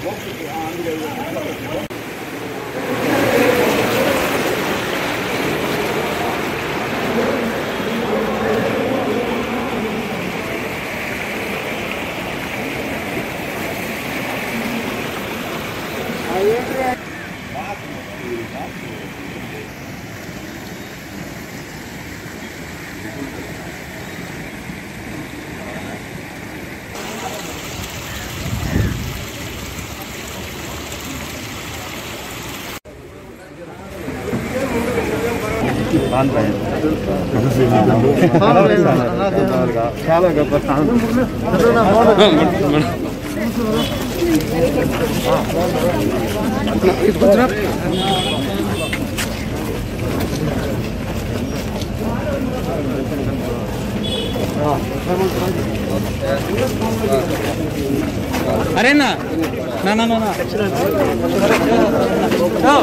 చాలా గొప్ప అరే నా నా నా నా, నా ఓ.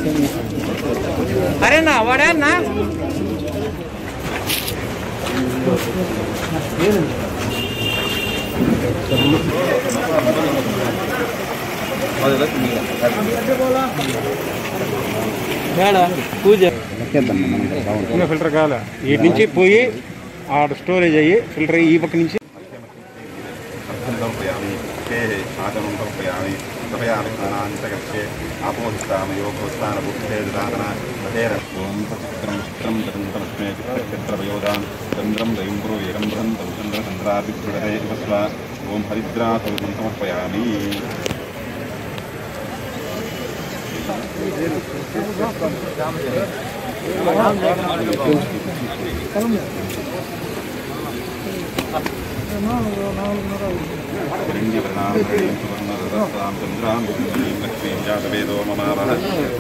అరే నా వాడే నా మేడ పూజ ఇంకా ఫిల్టర్ కాలే వీటి నుంచి పోయి ఆడ స్టోరేజ్ అయ్యి ఫిల్టర్ అయ్యి ఈ పక్క నుంచి समर्पयामि ते आचमं समर्पयामि कृपयामि स्नानान्तगच्छे आपोहिस्तामयोगोस्तानबुद्धे ददातना तथेन ॐ सचित्रं चित्रं चतुन्तमस्मे चित्रचित्रवयोदां चन्द्रं दयुं वीरं बृहन्तं चन्द्रचन्द्राभिदृढते इव स्व ॐ हरिद्रासौतं समर्पयामि हिरण्यवर्णां हरिं सुवर्णरसां चन्द्रां बुद्धिं लक्ष्मीं जातवेदो ममावह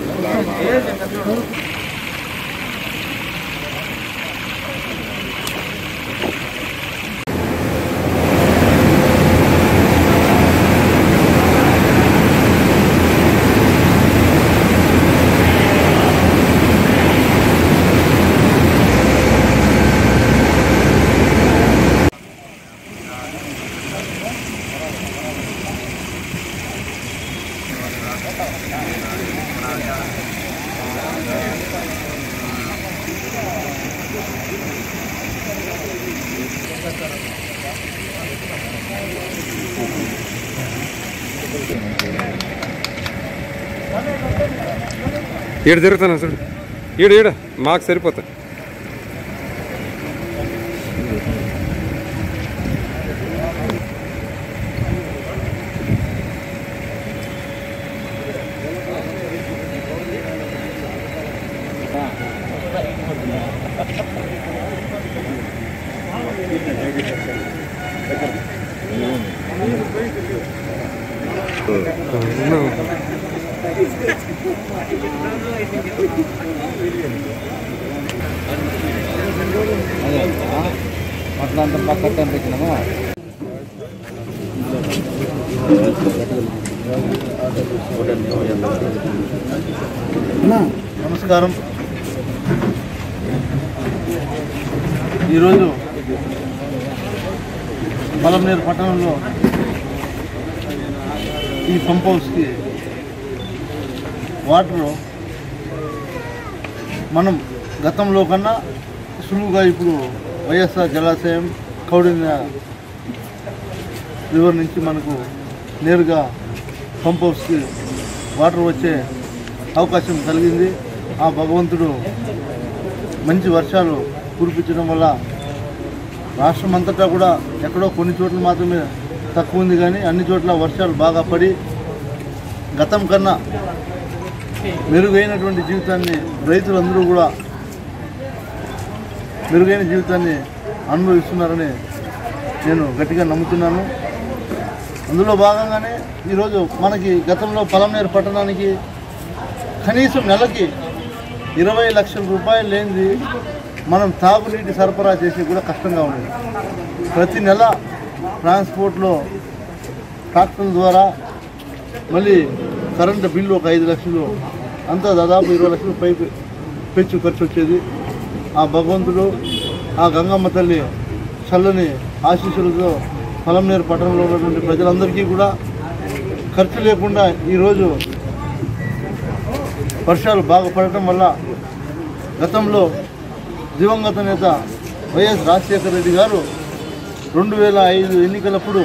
ఈడ తిరుగుతాను చూడు ఈడ ఈడ మాకు సరిపోతాయి అట్లా అంత పక్కన పెట్టినామా నమస్కారం ఈరోజు మలంనేరు పట్టణంలో ఈ పంప్ హౌస్కి వాటర్ మనం గతంలో కన్నా సులువుగా ఇప్పుడు వైఎస్ఆర్ జలాశయం కౌడిన రివర్ నుంచి మనకు నేరుగా పంప్ హౌస్కి వాటర్ వచ్చే అవకాశం కలిగింది ఆ భగవంతుడు మంచి వర్షాలు కురిపించడం వల్ల రాష్ట్రం అంతటా కూడా ఎక్కడో కొన్ని చోట్ల మాత్రమే తక్కువ ఉంది కానీ అన్ని చోట్ల వర్షాలు బాగా పడి గతం కన్నా మెరుగైనటువంటి జీవితాన్ని రైతులందరూ కూడా మెరుగైన జీవితాన్ని అనుభవిస్తున్నారని నేను గట్టిగా నమ్ముతున్నాను అందులో భాగంగానే ఈరోజు మనకి గతంలో పలంనేరు పట్టణానికి కనీసం నెలకి ఇరవై లక్షల రూపాయలు లేనిది మనం తాగునీటి సరఫరా చేసి కూడా కష్టంగా ఉండేది ప్రతి నెల ట్రాన్స్పోర్ట్లో ట్రాక్టర్ల ద్వారా మళ్ళీ కరెంటు బిల్లు ఒక ఐదు లక్షలు అంతా దాదాపు ఇరవై లక్షలు పై పెంచు ఖర్చు వచ్చేది ఆ భగవంతుడు ఆ గంగమ్మ తల్లి చల్లని ఆశీస్సులతో పొలంనేరు పట్టణంలో ఉన్నటువంటి ప్రజలందరికీ కూడా ఖర్చు లేకుండా ఈరోజు వర్షాలు బాగా పడటం వల్ల గతంలో దివంగత నేత వైఎస్ రాజశేఖర రెడ్డి గారు రెండు వేల ఐదు ఎన్నికలప్పుడు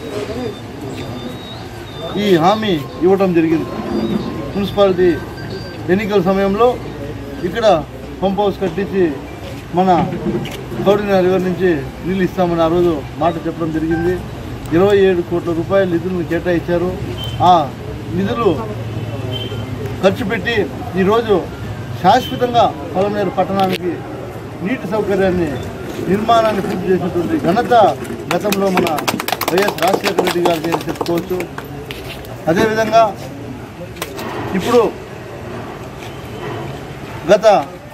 ఈ హామీ ఇవ్వటం జరిగింది మున్సిపాలిటీ ఎన్నికల సమయంలో ఇక్కడ పంప్ హౌస్ కట్టించి మన గౌడిన రివర్ నుంచి నీళ్ళు ఇస్తామని ఆ రోజు మాట చెప్పడం జరిగింది ఇరవై ఏడు కోట్ల రూపాయల నిధులను కేటాయించారు ఆ నిధులు ఖర్చు పెట్టి ఈరోజు శాశ్వతంగా పొలమేరు పట్టణానికి నీటి సౌకర్యాన్ని నిర్మాణాన్ని పూర్తి చేసినటువంటి ఘనత గతంలో మన వైఎస్ రాజశేఖర రెడ్డి గారికి అని చెప్పుకోవచ్చు అదేవిధంగా ఇప్పుడు గత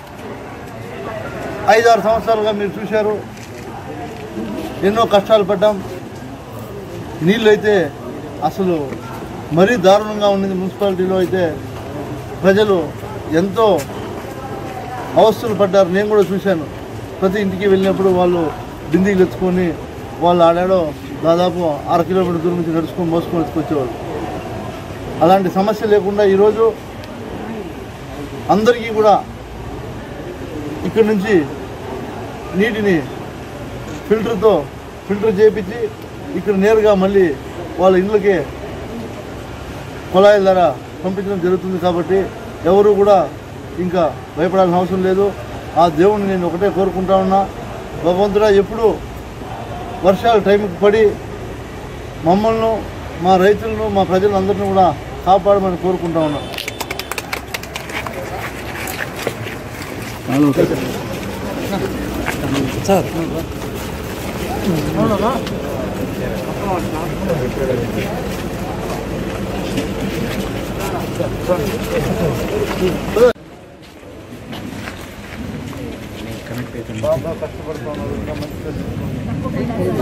ఐదారు సంవత్సరాలుగా మీరు చూశారు ఎన్నో కష్టాలు పడ్డాం నీళ్ళు అయితే అసలు మరీ దారుణంగా ఉన్నది మున్సిపాలిటీలో అయితే ప్రజలు ఎంతో అవస్థలు పడ్డారు నేను కూడా చూశాను ప్రతి ఇంటికి వెళ్ళినప్పుడు వాళ్ళు బిందీలు ఎత్తుకొని వాళ్ళు ఆడాడో దాదాపు అర కిలోమీటర్ దూరం నుంచి నడుచుకొని మోసుకొని ఎత్తుకొచ్చేవాళ్ళు అలాంటి సమస్య లేకుండా ఈరోజు అందరికీ కూడా ఇక్కడి నుంచి నీటిని ఫిల్టర్తో ఫిల్టర్ చేయించి ఇక్కడ నేరుగా మళ్ళీ వాళ్ళ ఇళ్ళకి కుళాయిల ద్వారా పంపించడం జరుగుతుంది కాబట్టి ఎవరు కూడా ఇంకా భయపడాల్సిన అవసరం లేదు ఆ దేవుణ్ణి నేను ఒకటే కోరుకుంటా ఉన్నా భగవంతుడా ఎప్పుడు వర్షాలు టైంకి పడి మమ్మల్ని మా రైతులను మా ప్రజలందరినీ కూడా కాపాడమని కోరుకుంటా ఉన్నా సార్ బాగా కష్టపడుతూ ఉన్నారు ఇంకా మంచి కష్టం.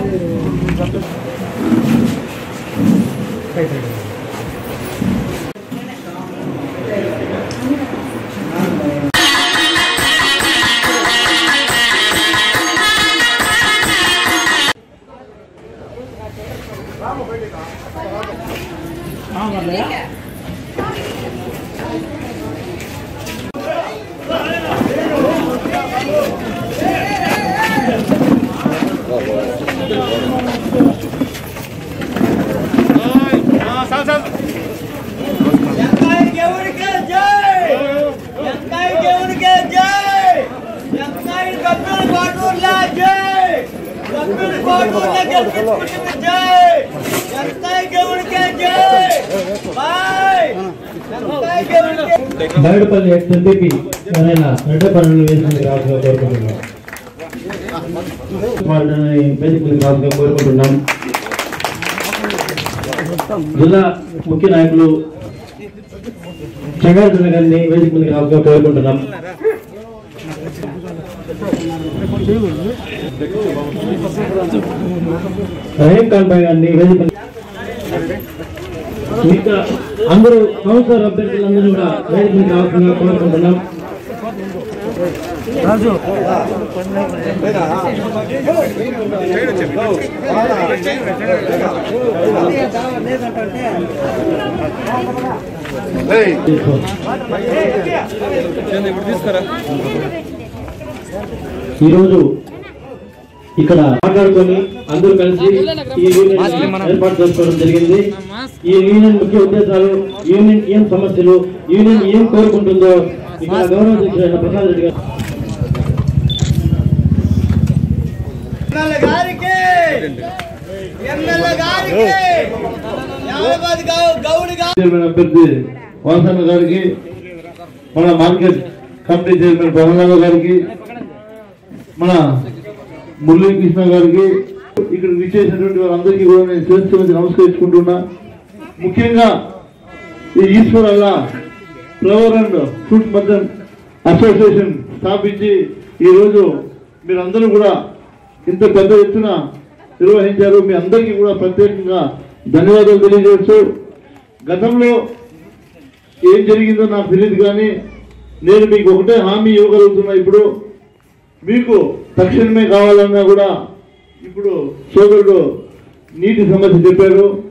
ఎంకాయ దేవుడికే జై ఎంకాయ దేవుడికే జై ఎంకాయ గబ్బిల కోటూర్ల జై గబ్బిల కోటూర్ల గెలిపించుకుంటుంది జై ఎంకాయ దేవుడికే జై బాయ్ ఎంకాయ దేవుడికే బయటపల్లి ఎక్స్ ఎంపీపీ ఎవరైనా రెండు పనులు వేసింది రావాల్సిందిగా కోరుకుంటున్నాం వాళ్ళని వేదికలకు రావాల్సిందిగా కోరుకుంటున్నాం జిల్లా ముఖ్య నాయకులు చంగారెడ్డి గారిని వేదిక ముందుకు రావాల్సిందిగా కోరుకుంటున్నాం రహీం ఖాన్ భాయ్ గారిని వేదిక ముందు- మిగతా అందరూ కౌన్సిలర్ అభ్యర్థులందరూ కూడా వేదిక మీద రావాల్సిందిగా కోరుకుంటున్నాం ఈరోజు ఇక్కడ మాట్లాడుకొని అందరూ కలిసి ఈ యూనియన్ ఏర్పాటు చేసుకోవడం జరిగింది ఈ యూనియన్ ముఖ్య ఉద్దేశాలు యూనియన్ ఏం సమస్యలు యూనియన్ ఏం కోరుకుంటుందో ఇక్కడ గౌరవ అధ్యక్షుడైన ప్రసాద్ రెడ్డి గారు ఎమ్మెల్యే గారికి ఎమ్మెల్యే గారికి యాభై గౌడి గారి చైర్మన్ అభ్యర్థి వాసన్న గారికి మన మార్కెట్ కమిటీ చైర్మన్ పవన్ గారికి మన మురళీ కృష్ణ గారికి ఇక్కడ విచ్చేసినటువంటి వారందరికీ కూడా నేను చేర్చి నమస్కరించుకుంటున్నా ముఖ్యంగా ఈ ఈశ్వరల్లా flower and fruit merchant association స్థాపించి ఈరోజు మీరందరూ కూడా ఇంత పెద్ద ఎత్తున నిర్వహించారు మీ అందరికీ కూడా ప్రత్యేకంగా ధన్యవాదాలు తెలియజేస్తూ గతంలో ఏం జరిగిందో నాకు తెలియదు కానీ నేను మీకు ఒకటే హామీ ఇవ్వగలుగుతున్నా ఇప్పుడు మీకు తక్షణమే కావాలన్నా కూడా ఇప్పుడు సోదరుడు నీటి సమస్య చెప్పారు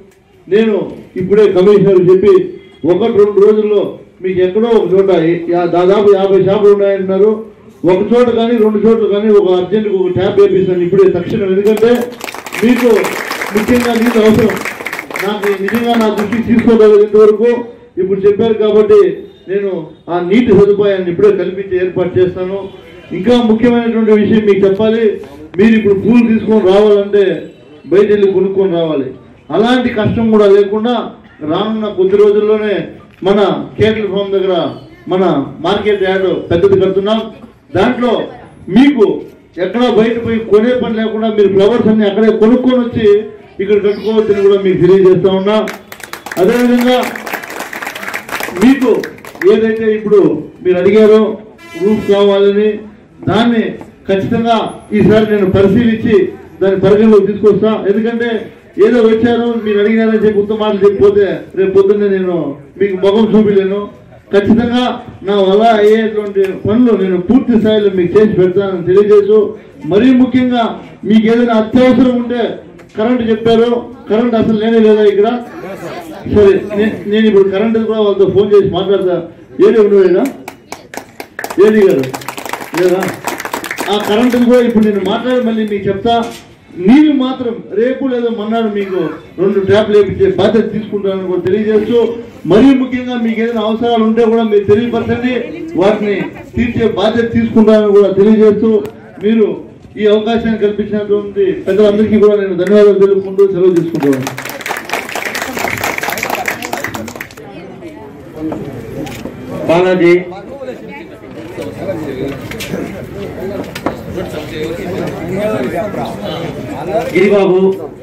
నేను ఇప్పుడే కమిషనర్ చెప్పి ఒకటి రెండు రోజుల్లో మీకు ఎక్కడో ఒక చోట యా- దాదాపు యాభై షాపులు ఉన్నాయంటున్నారు ఒక చోట కానీ రెండు చోట్ల కానీ ఒక అర్జెంట్గా ఒక ట్యాప్ వేపిస్తాను ఇప్పుడే తక్షణం ఎందుకంటే మీకు ముఖ్యంగా నీళ్ళు అవసరం నాకు నిజంగా నా దృష్టికి తీసుకోగలదు ఇంతవరకు ఇప్పుడు చెప్పారు కాబట్టి నేను ఆ నీటి సదుపాయాన్ని ఇప్పుడే కల్పించి ఏర్పాటు చేస్తాను ఇంకా ముఖ్యమైనటువంటి విషయం మీకు చెప్పాలి మీరు ఇప్పుడు పూలు తీసుకొని రావాలంటే బయట వెళ్ళి కొనుక్కొని రావాలి అలాంటి కష్టం కూడా లేకుండా రానున్న కొద్ది రోజుల్లోనే మన కేటల్ ఫామ్ దగ్గర మన మార్కెట్ యార్డ్ పెద్దది కడుతున్నాం దాంట్లో మీకు ఎక్కడ బయట పోయి కొనే పని లేకుండా మీరు ఫ్లవర్స్ అన్ని అక్కడే కొనుక్కొని వచ్చి ఇక్కడ కట్టుకోవచ్చని కూడా మీకు తెలియజేస్తా ఉన్నా అదేవిధంగా మీకు ఏదైతే ఇప్పుడు మీరు అడిగారో రూఫ్ కావాలని దాన్ని ఖచ్చితంగా ఈసారి నేను పరిశీలించి దాన్ని పరిగణలోకి తీసుకొస్తా ఎందుకంటే ఏదో వచ్చారు మీరు అడిగినారని చెప్పి ఉత్తమ మాటలు చెప్పిపోతే రేపు పొద్దున్నే నేను మీకు ముఖం చూపిలేను ఖచ్చితంగా నా వల్ల అయ్యేటువంటి పనులు నేను పూర్తి స్థాయిలో మీకు చేసి పెడతానని తెలియజేస్తూ మరీ ముఖ్యంగా మీకు ఏదైనా అత్యవసరం ఉంటే కరెంట్ చెప్పారు కరెంట్ అసలు లేనే లేదా ఇక్కడ సరే నే- నేను ఇప్పుడు కరెంట్ కూడా వాళ్ళతో ఫోన్ చేసి మాట్లాడతా ఏది ఉండేనా ఏది గారు లేదా ఆ కరెంట్ కూడా ఇప్పుడు నేను మాట్లాడి మళ్ళీ మీకు చెప్తా నీళ్ళు మాత్రం రేపు లేదా మన్నాడు మీకు రెండు ట్యాప్లు వేపించే బాధ్యత తీసుకుంటానని కూడా తెలియజేస్తూ మరీ ముఖ్యంగా మీకు ఏదైనా అవసరాలు ఉంటే కూడా మీరు తెలియపరచండి వాటిని తీర్చే బాధ్యత తీసుకుంటానని కూడా తెలియజేస్తూ మీరు ఈ అవకాశాన్ని కల్పించినటువంటి పెద్దలందరికీ కూడా నేను ధన్యవాదాలు తెలుపుకుంటూ సెలవు తీసుకుంటున్నాను బాలాజీ గిరిబాబు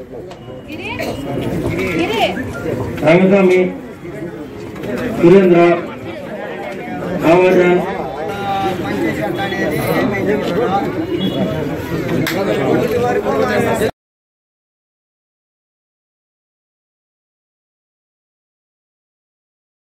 రంగస్వామి సురేంద్ర రామరాజన్ పనిచేసి